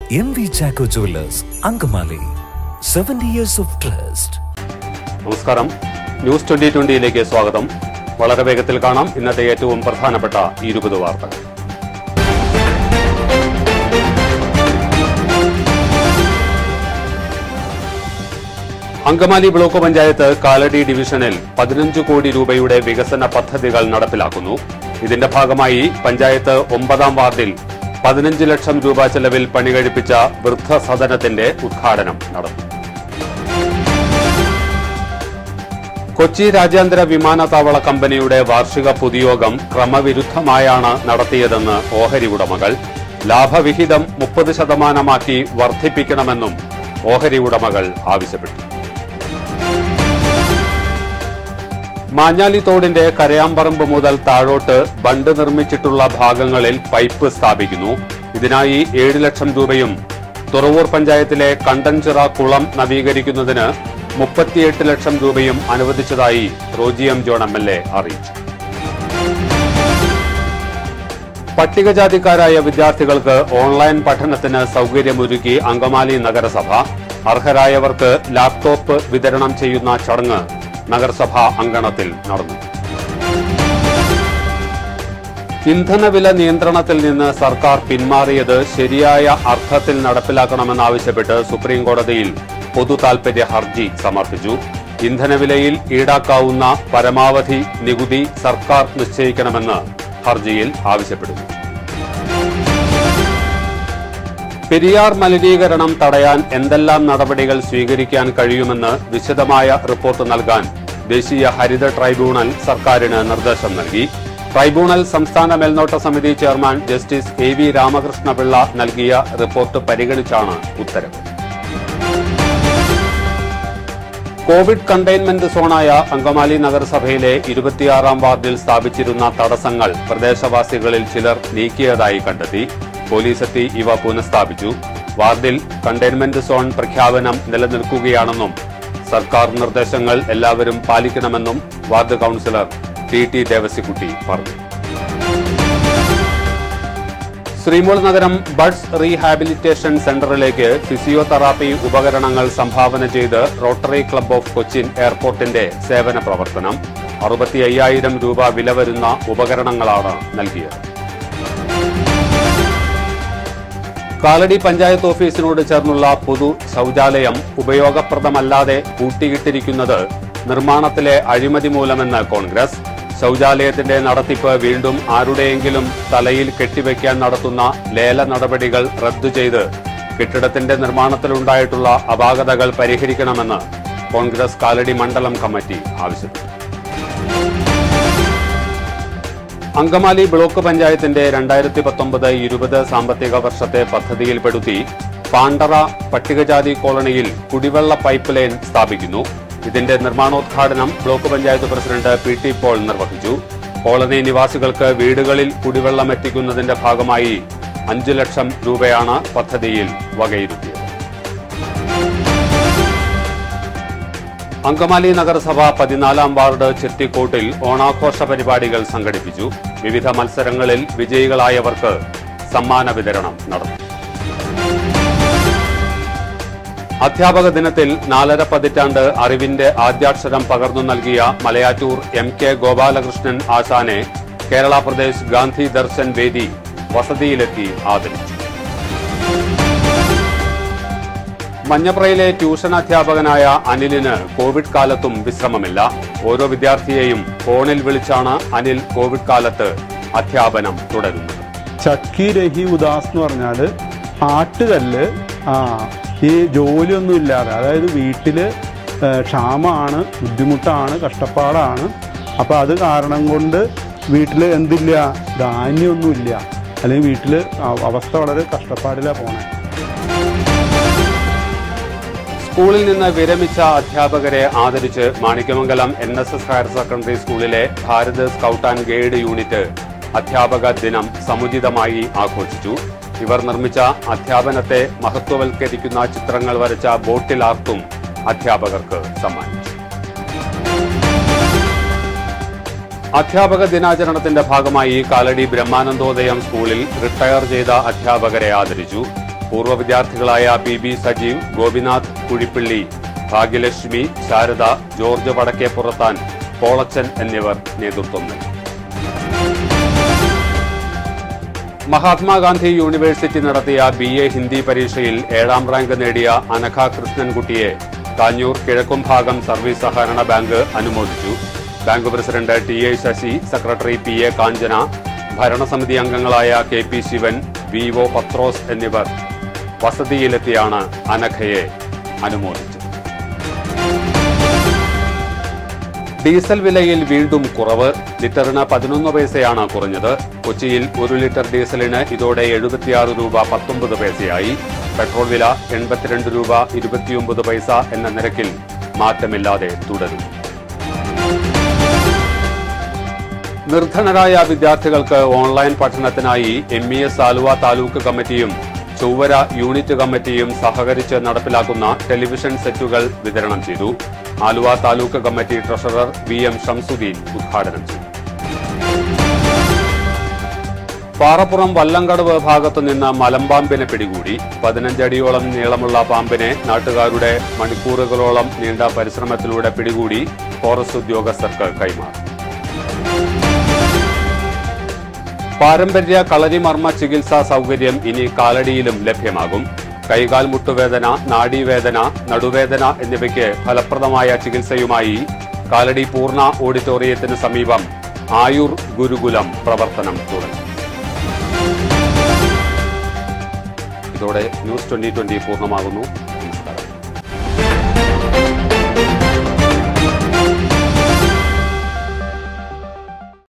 M V Chacko jewellers Angamaly seventy years of trust നമസ്കാരം news twenty ട്വന്റിയിലേക്ക് സ്വാഗതം വളരെ വേഗത്തിൽ കാണാം ഇന്നത്തെ ഏറ്റവും പ്രധാനപ്പെട്ട ഇരുപത് വാർത്തകൾ അങ്കമാലി ബ്ലോക്ക് പഞ്ചായത്ത് കാലടി ഡിവിഷനിൽ പതിനഞ്ച് കോടി രൂപയുടെ വികസന പദ്ധതികൾ നടപ്പിലാക്കുന്നു ഇതിന്റെ ഭാഗമായി പഞ്ചായത്ത് ഒമ്പതാം വാർഡിൽ പതിനഞ്ച് ലക്ഷം രൂപ ചെലവിൽ പണികഴിപ്പിച്ച വൃദ്ധസദനത്തിന്റെ ഉദ്ഘാടനം നടന്നു കൊച്ചി രാജ്യാന്തര വിമാനത്താവള കമ്പനിയുടെ വാർഷിക പൊതുയോഗം ക്രമവിരുദ്ധമായാണ് നടത്തിയതെന്ന് ഓഹരി ഉടമകൾ ലാഭവിഹിതം മുപ്പത് ശതമാനമാക്കി വർദ്ധിപ്പിക്കണമെന്നും ഓഹരി ഉടമകൾ ആവശ്യപ്പെട്ടു മാഞ്ഞാലി തോടിന്റെ കരയാമ്പറമ്പ് മുതൽ താഴോട്ട് ബണ്ട് നിർമ്മിച്ചിട്ടുള്ള ഭാഗങ്ങളിൽ പൈപ്പ് സ്ഥാപിക്കുന്നു ഇതിനായി ഏഴ് ലക്ഷം രൂപയും തുറവൂർ പഞ്ചായത്തിലെ കണ്ടൻചിറ കുളം നവീകരിക്കുന്നതിന് മുപ്പത്തിയെട്ട് ലക്ഷം രൂപയും അനുവദിച്ചതായി Roji M John M L A അറിയിച്ചു പട്ടികജാതിക്കാരായ വിദ്യാർത്ഥികൾക്ക് ഓൺലൈൻ പഠനത്തിന് സൗകര്യമൊരുക്കി അങ്കമാലി നഗരസഭ അർഹരായവർക്ക് ലാപ്ടോപ്പ് വിതരണം ചെയ്യുന്ന ചടങ്ങ് നഗരസഭാ അങ്കണത്തിൽ നടന്നു ഇന്ധനവില നിയന്ത്രണത്തിൽ നിന്ന് സർക്കാർ പിന്മാറിയത് ശരിയായ അർത്ഥത്തിൽ നടപ്പിലാക്കണമെന്നാവശ്യപ്പെട്ട് സുപ്രീം കോടതിയിൽ പൊതു താൽപര്യ ഹർജി സമർപ്പിച്ചു ഇന്ധനവിലയിൽ ഈടാക്കാവുന്ന പരമാവധി നികുതി സർക്കാർ നിശ്ചയിക്കണമെന്ന് ഹർജിയിൽ ആവശ്യപ്പെടുന്നു പെരിയാർ മലിനീകരണം തടയാൻ എന്തെല്ലാം നടപടികൾ സ്വീകരിക്കാൻ കഴിയുമെന്ന് വിശദമായ റിപ്പോർട്ട് നൽകാൻ ദേശീയ ഹരിത ട്രൈബ്യൂണൽ സർക്കാരിന് നിർദ്ദേശം നൽകി ട്രൈബ്യൂണൽ സംസ്ഥാന മേൽനോട്ട സമിതി chairman justice A V Ramakrishnapillai നൽകിയ റിപ്പോർട്ട് പരിഗണിച്ചാണ് ഉത്തരവ് കോവിഡ് കണ്ടെയ്ൻമെന്റ് സോണായ അങ്കമാലി നഗരസഭയിലെ ഇരുപത്തിയാറാം വാർഡിൽ സ്ഥാപിച്ചിരുന്ന തടസ്സങ്ങൾ പ്രദേശവാസികളിൽ ചിലർ നീക്കിയതായി കണ്ടെത്തി പോലീസെത്തി ഇവ പുനഃസ്ഥാപിച്ചു വാർഡിൽ കണ്ടെയ്ൻമെന്റ് സോൺ പ്രഖ്യാപനം നിലനിൽക്കുകയാണെന്നും സർക്കാർ നിർദ്ദേശങ്ങൾ എല്ലാവരും പാലിക്കണമെന്നും ward councillor T T Devassykutty പറഞ്ഞു ശ്രീമൂൾ നഗരം ബഡ്സ് റീഹാബിലിറ്റേഷൻ സെന്ററിലേക്ക് ഫിസിയോതെറാപ്പി ഉപകരണങ്ങൾ സംഭാവന ചെയ്ത് റോട്ടറി ക്ലബ് ഓഫ് കൊച്ചിൻ എയർപോർട്ടിന്റെ സേവന പ്രവർത്തനം അറുപത്തി അയ്യായിരം രൂപ വില വരുന്ന ഉപകരണങ്ങളാണ് നൽകിയത് കാലടി പഞ്ചായത്ത് ഓഫീസിനോട് ചേർന്നുള്ള പൊതു ശൌചാലയം ഉപയോഗപ്രദമല്ലാതെ പൂട്ടിയിട്ടിരിക്കുന്നത് നിർമ്മാണത്തിലെ അഴിമതി മൂലമെന്ന് കോൺഗ്രസ് ശൌചാലയത്തിന്റെ നടത്തിപ്പ് വീണ്ടും ആരുടെയെങ്കിലും തലയിൽ കെട്ടിവെക്കാൻ നടത്തുന്ന ലേല നടപടികൾ റദ്ദു ചെയ്ത് കെട്ടിടത്തിന്റെ നിർമ്മാണത്തിലുണ്ടായിട്ടുള്ള അപാകതകൾ പരിഹരിക്കണമെന്ന് കോൺഗ്രസ് കാലടി മണ്ഡലം കമ്മിറ്റി ആവശ്യപ്പെട്ടു അങ്കമാലി ബ്ലോക്ക് പഞ്ചായത്തിന്റെ രണ്ടായിരത്തി പത്തൊമ്പത് ഇരുപത് സാമ്പത്തിക വർഷത്തെ പദ്ധതിയിൽപ്പെടുത്തി പാണ്ടറ പട്ടികജാതി കോളനിയിൽ കുടിവെള്ള പൈപ്പ് ലൈൻ സ്ഥാപിക്കുന്നു ഇതിന്റെ നിർമ്മാണോദ്ഘാടനം block panchayat president P T Paul നിർവഹിച്ചു കോളനി നിവാസികൾക്ക് വീടുകളിൽ കുടിവെള്ളം എത്തിക്കുന്നതിന്റെ ഭാഗമായി അഞ്ചു ലക്ഷം രൂപയാണ് പദ്ധതിയിൽ വകയിരുത്തിയത് അങ്കമാലി നഗരസഭ പതിനാലാം വാർഡ് ചെത്തിക്കോട്ടിൽ ഓണാഘോഷ പരിപാടികൾ സംഘടിപ്പിച്ചു വിവിധ മത്സരങ്ങളിൽ വിജയികളായവർക്ക് സമ്മാന വിതരണം നടന്നു അധ്യാപക ദിനത്തിൽ നാലര പതിറ്റാണ്ട് അറിവിന്റെ ആദ്യാക്ഷരം പകർന്നു നൽകിയ മലയാറ്റൂർ എം കെ ഗോപാലകൃഷ്ണൻ ആശാനെ കേരള പ്രദേശ് ഗാന്ധി ദർശൻ വേദി വസതിയിലെത്തി ആദരിച്ചു മഞ്ഞപ്രയിലെ ട്യൂഷൻ അധ്യാപകനായ അനിലിന് കോവിഡ് കാലത്തും വിശ്രമമില്ല ഓരോ വിദ്യാർത്ഥിയെയും ഫോണിൽ വിളിച്ചാണ് അനിൽ കോവിഡ് കാലത്ത് അധ്യാപനം തുടരുന്നത് ചക്കി രഹി ഉദാസ് എന്ന് പറഞ്ഞാൽ ആട്ടുകല്ല് ആ ഈ ജോലിയൊന്നും ഇല്ലാതെ അതായത് വീട്ടിൽ ക്ഷാമമാണ് ബുദ്ധിമുട്ടാണ് കഷ്ടപ്പാടാണ് അപ്പോൾ അത് കാരണം കൊണ്ട് വീട്ടിൽ എന്തില്ല ധാന്യമൊന്നുമില്ല അല്ലെങ്കിൽ വീട്ടിൽ അവസ്ഥ വളരെ കഷ്ടപ്പാടിലാണ് പോണേ സ്കൂളിൽ നിന്ന് വിരമിച്ച അധ്യാപകരെ ആദരിച്ച് Manikyamangalam N S S higher secondary സ്കൂളിലെ Bharat scout and guide unit അധ്യാപക ദിനം സമുചിതമായി ആഘോഷിച്ചു ഇവർ നിർമ്മിച്ച അധ്യാപനത്തെ മഹത്വവൽക്കരിക്കുന്ന ചിത്രങ്ങൾ വരച്ച ബോട്ടിൽ ആർട്ടും അധ്യാപകർക്ക് സമ്മാനിച്ചു അധ്യാപക ദിനാചരണത്തിന്റെ ഭാഗമായി കാലടി ബ്രഹ്മാനന്ദോദയം സ്കൂളിൽ റിട്ടയർ ചെയ്ത അധ്യാപകരെ ആദരിച്ചു പൂർവ്വ വിദ്യാർത്ഥികളായ P B Sajeev Gopinath Kuzhippilly Bhagyalakshmi Sharada George Vadakkepurathan Polachan എന്നിവർ നേതൃത്വം നൽകി മഹാത്മാഗാന്ധി യൂണിവേഴ്സിറ്റി നടത്തിയ ബി എ ഹിന്ദി പരീക്ഷയിൽ ഏഴാം റാങ്ക് നേടിയ അനഘ കൃഷ്ണൻകുട്ടിയെ കാഞ്ഞൂർ കിഴക്കുംഭാഗം സർവീസ് സഹകരണ ബാങ്ക് അനുമോദിച്ചു bank president T A Sasi secretary P A Kanchana ഭരണസമിതി അംഗങ്ങളായ K P Sivan V O Pathros എന്നിവർ വസതിയിലെത്തിയാണ് അനഘയെ അനുമോദിച്ചത് ഡീസൽ വിലയിൽ വീണ്ടും കുറവ് ലിറ്ററിന് പതിനൊന്ന് പൈസയാണ് കുറഞ്ഞത് കൊച്ചിയിൽ ഒരു ലിറ്റർ ഡീസലിന് ഇതോടെ എഴുപത്തിയാറ് രൂപ പത്തൊമ്പത് പൈസയായി പെട്രോൾ വില എൺപത്തിരണ്ട് രൂപ ഇരുപത്തിയൊമ്പത് പൈസ എന്ന നിരക്കിൽ മാറ്റമില്ലാതെ തുടരും നിർധനരായ വിദ്യാർത്ഥികൾക്ക് ഓൺലൈൻ പഠനത്തിനായി M E S Aluva taluk കമ്മിറ്റിയും ചൊവ്വര യൂണിറ്റ് കമ്മിറ്റിയും സഹകരിച്ച് നടപ്പിലാക്കുന്ന ടെലിവിഷൻ സെറ്റുകൾ വിതരണം ചെയ്തു Aluva taluk committee treasurer V M Shamsuddin ഉദ്ഘാടനം ചെയ്തു പാറപ്പുറം വല്ലങ്കടവ് ഭാഗത്തു നിന്ന് മലമ്പാമ്പിനെ പിടികൂടി പതിനഞ്ചടിയോളം നീളമുള്ള പാമ്പിനെ നാട്ടുകാരുടെ മണിക്കൂറുകളോളം നീണ്ട പരിശ്രമത്തിലൂടെ പിടികൂടി ഫോറസ്റ്റ് ഉദ്യോഗസ്ഥർക്ക് കൈമാറി പാരമ്പര്യ കളരിമർമ്മ ചികിത്സാ സൗകര്യം ഇനി കാലടിയിലും ലഭ്യമാകും കൈകാൽ മുട്ടുവേദന നാഡീവേദന നടുവേദന എന്നിവയ്ക്ക് ഫലപ്രദമായ ചികിത്സയുമായി കാലടി പൂർണ്ണ ഓഡിറ്റോറിയത്തിന് സമീപം ആയുർ ഗുരുകുലം പ്രവർത്തനം തുടങ്ങി ഇതോടെ ന്യൂസ് ട്വന്റി ട്വന്റി പൂർണ്ണമാകുന്നു